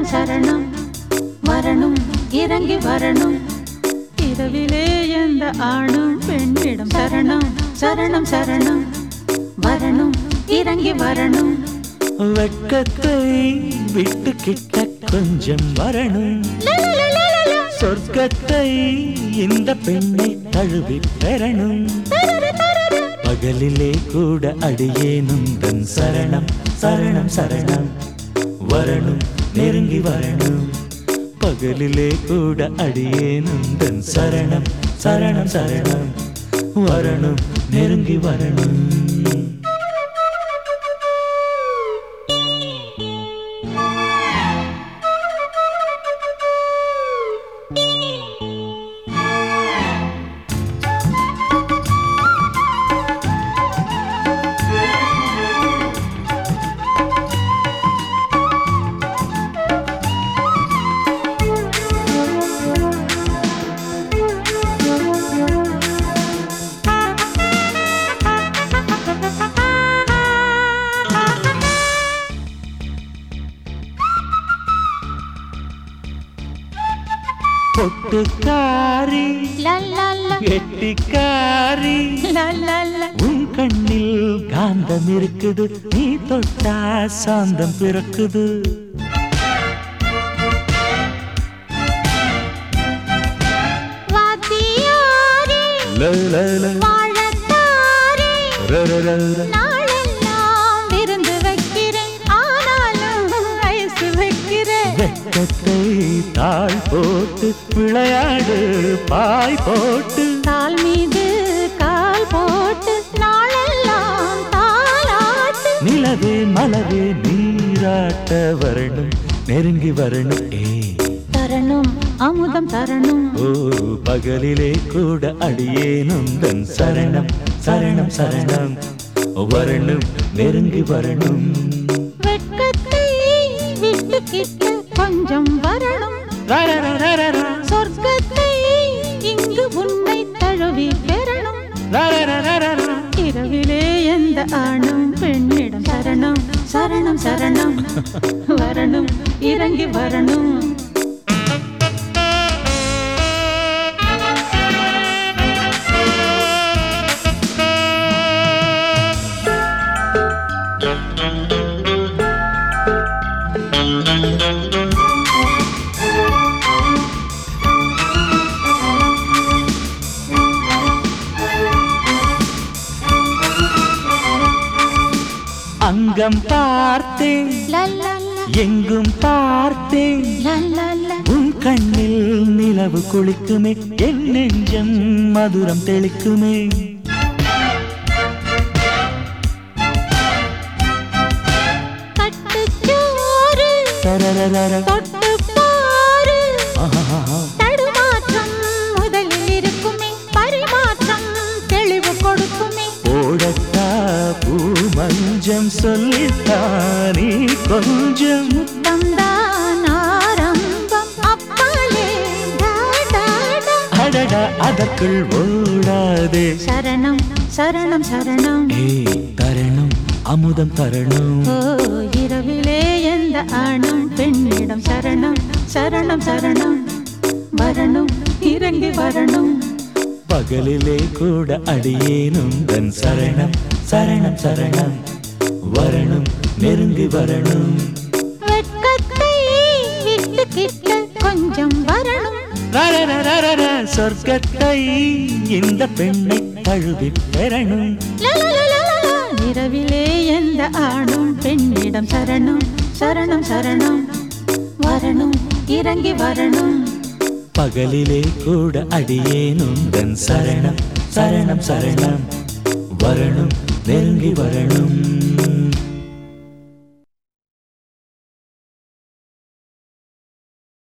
சரணம் சரணம் வரணும் இறங்கி வரணும் இரவிலே எந்த ஆணும் பெண்ணிடம் சரணம் சரணம் சரணம் வரணும் இறங்கி வரணும் வெட்கத்தை விட்டு கிட்ட கொஞ்சம் வரணும் சொர்க்கத்தை இந்த பெண்ணை தழுவி பெறணும் பகலிலே கூட அடியேனும் தன் சரணம் சரணம் சரணம் வரணும் நெருங்கி வரணும் பகலிலே கூட அடியேனும் தன் சரணம் சரணம் சரணம் வரணும் நெருங்கி வரணும் பொட்டுக்காரி எட்டிக்காரி உன் கண்ணில் காந்தம் இருக்குது நீ தொட்டா சாந்தம் பிறக்குது ல, ல, ல, ர, ர, ர, ர. நாளெல்லாம் விருந்து வைக்கிறேன் ஆனாலும் வயசு வைக்கிறேன் வெட்கத்தை தாழ் போட்டு விளையாடு பாய் போட்டு கால் மீது கால் போட்டு நாளெல்லாம் தாளாட்டு நிலவே மலவே நீராட்ட வரணும் நெருங்கி வரணும் ஏ தரணும் அமுதம் தரணும் ஓ பகலிலே கூட அடியேனும் தன் சரணம் சரணம் சரணம் வரணும் நெருங்கி வரணும் வெட்கத்தை விட்டு கிட்ட கொஞ்சம் வரணும் ரரரரரர, சொர்க்கத்தை இங்கு உன்னை தழுவி பெறணும் ரரரரரர. இரவிலே எந்த ஆணும் பெண்ணிடம் சரணம் சரணம் சரணம் வரணும் இறங்கி வரணும் அங்கம் பார்த்தேன் லல்லல்ல, எங்கும் பார்த்தேன் லல்லல்ல, உன் கண்ணில் நிலவு குளிக்குமே என் நெஞ்சம் மதுரம் தெளிக்குமே கட்டுச்சோறு, தரரரர. தொட்டுப் பாரு. ஆஹாஹா. தடுமாற்றம் முதலில் இருக்குமே பரிமாற்றம் தெளிவு கொடுக்குமே போடட்டா பூ மஞ்சம் சொல்லித்தானே கொஞ்சம் தந்தான் ஆரம்பம் அப்பாலே டா, டா, டா. அடடா அதற்குள் ஓடாதே சரணம் சரணம் சரணம் ஏய் தரணும் அமுதம் தரணும் ஓ இரவிலே எந்த ஆணும் பெண்ணிடம் சரணம் சரணம் சரணம் வரணும் இறங்கி வரணும் பகலிலே கூட அடியேனும் தன் சரணம் சரணம் சரணம் வரணும் நெருங்கி வரணும் வெட்கத்தை விட்டு கிட்ட கொஞ்சம் வரணும் ரரரரரர, சொர்க்கத்தை இந்த பெண்ணை தழுவி பெறணும் லலலலலல. இரவிலே எந்த ஆணும் பெண்ணிடம் சரணம் சரணம் சரணம் வரணும் இறங்கி வரணும் பகலிலே கூட அடியேனும் தன் சரணம் சரணம் சரணம் வரணும் நெருங்கி வரணும்